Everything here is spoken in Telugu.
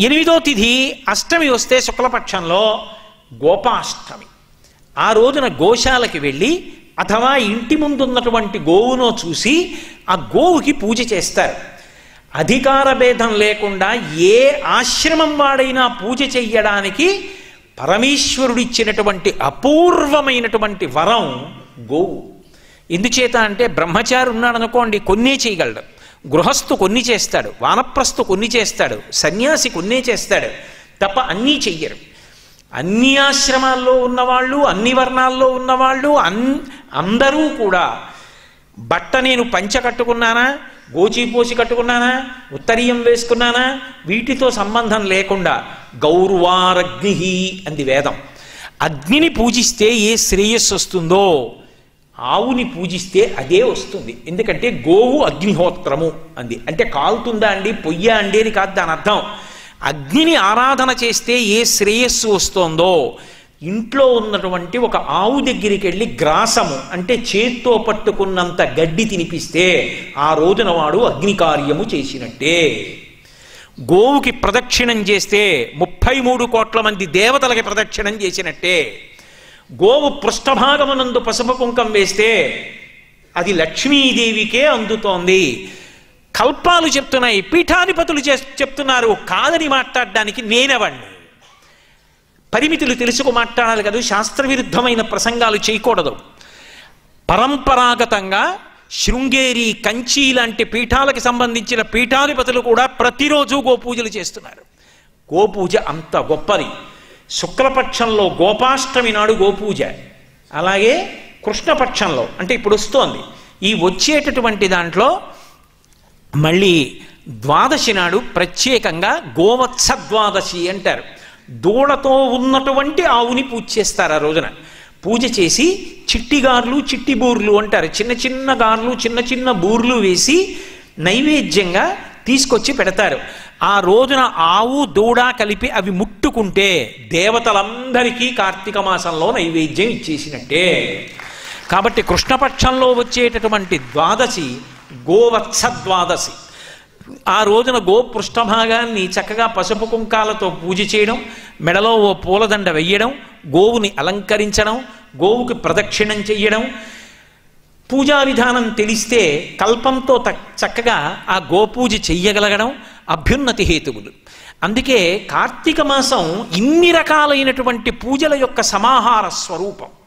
ఎనిమిదో తిథి అష్టమి వస్తే శుక్లపక్షంలో గోపాష్టమి ఆ రోజున గోశాలకి వెళ్ళి అథవా ఇంటి ముందున్నటువంటి గోవునో చూసి ఆ గోవుకి పూజ చేస్తారు అధికార భేదం లేకుండా ఏ ఆశ్రమం వాడైనా పూజ చెయ్యడానికి పరమేశ్వరుడిచ్చినటువంటి అపూర్వమైనటువంటి వరం గోవు ఎందుచేత అంటే బ్రహ్మచారి ఉన్నాడు అనుకోండి కొన్నే చేయగలడు గృహస్థు కొన్ని చేస్తాడు వానప్రస్థు కొన్ని చేస్తాడు సన్యాసి కొన్నే చేస్తాడు తప్ప అన్నీ చెయ్యరు అన్ని ఆశ్రమాల్లో ఉన్నవాళ్ళు అన్ని వర్ణాల్లో ఉన్నవాళ్ళు అన్ అందరూ కూడా బట్ట నేను పంచ కట్టుకున్నానా గోచీపోసి కట్టుకున్నానా ఉత్తరీయం వేసుకున్నానా వీటితో సంబంధం లేకుండా గౌరవారగ్ని అంది వేదం అగ్నిని పూజిస్తే ఏ శ్రేయస్సు వస్తుందో ఆవుని పూజిస్తే అదే వస్తుంది ఎందుకంటే గోవు అగ్నిహోత్రము అంది అంటే కాలుతుందా అండి పొయ్య అండి అని కాదు దాని అర్థం అగ్నిని ఆరాధన చేస్తే ఏ శ్రేయస్సు వస్తోందో ఇంట్లో ఉన్నటువంటి ఒక ఆవు దగ్గరికి వెళ్ళి గ్రాసము అంటే చేత్తో పట్టుకున్నంత గడ్డి తినిపిస్తే ఆ రోజున వాడు అగ్ని కార్యము చేసినట్టే గోవుకి ప్రదక్షిణం చేస్తే ముప్పై మూడు కోట్ల మంది దేవతలకి ప్రదక్షిణం చేసినట్టే గోవు పృష్ఠభాగమునందు పసుపు కుంకం వేస్తే అది లక్ష్మీదేవికే అందుతోంది కల్పాలు చెప్తున్నాయి పీఠాధిపతులు చే చెప్తున్నారు కాదని మాట్లాడడానికి నేనెవండి పరిమితులు తెలుసుకు మాట్లాడాలి కదా శాస్త్ర విరుద్ధమైన ప్రసంగాలు చేయకూడదు పరంపరాగతంగా శృంగేరి కంచి లాంటి పీఠాలకు సంబంధించిన పీఠాధిపతులు కూడా ప్రతిరోజు గోపూజలు చేస్తున్నారు గోపూజ అంత గొప్పది శుక్లపక్షంలో గోపాష్టమి నాడు గోపూజ అలాగే కృష్ణపక్షంలో అంటే ఇప్పుడు వస్తోంది ఈ వచ్చేటటువంటి దాంట్లో మళ్ళీ ద్వాదశి నాడు ప్రత్యేకంగా గోవత్స ద్వాదశి అంటారు దూడతో ఉన్నటువంటి ఆవుని పూజ చేస్తారు ఆ రోజున పూజ చేసి చిట్టి గార్లు చిట్టి బూర్లు అంటారు చిన్న చిన్న గార్లు చిన్న చిన్న బూర్లు వేసి నైవేద్యంగా తీసుకొచ్చి పెడతారు ఆ రోజున ఆవు దూడ కలిపి అవి ముట్టుకుంటే దేవతలందరికీ కార్తీక మాసంలో నైవేద్యం ఇచ్చేసినట్టే కాబట్టి కృష్ణపక్షంలో వచ్చేటటువంటి ద్వాదశి గోవత్స ద్వాదశి ఆ రోజున గో పృష్ఠభాగాన్ని చక్కగా పసుపు కుంకాలతో పూజ చేయడం మెడలో ఓ పూలదండ వెయ్యడం గోవుని అలంకరించడం గోవుకి ప్రదక్షిణం చెయ్యడం పూజా విధానం తెలిస్తే కల్పంతో త- చక్కగా ఆ గోపూజ చెయ్యగలగడం అభ్యున్నతి హేతువులు అందుకే కార్తీక మాసం ఇన్ని రకాలైనటువంటి పూజల యొక్క సమాహార స్వరూపం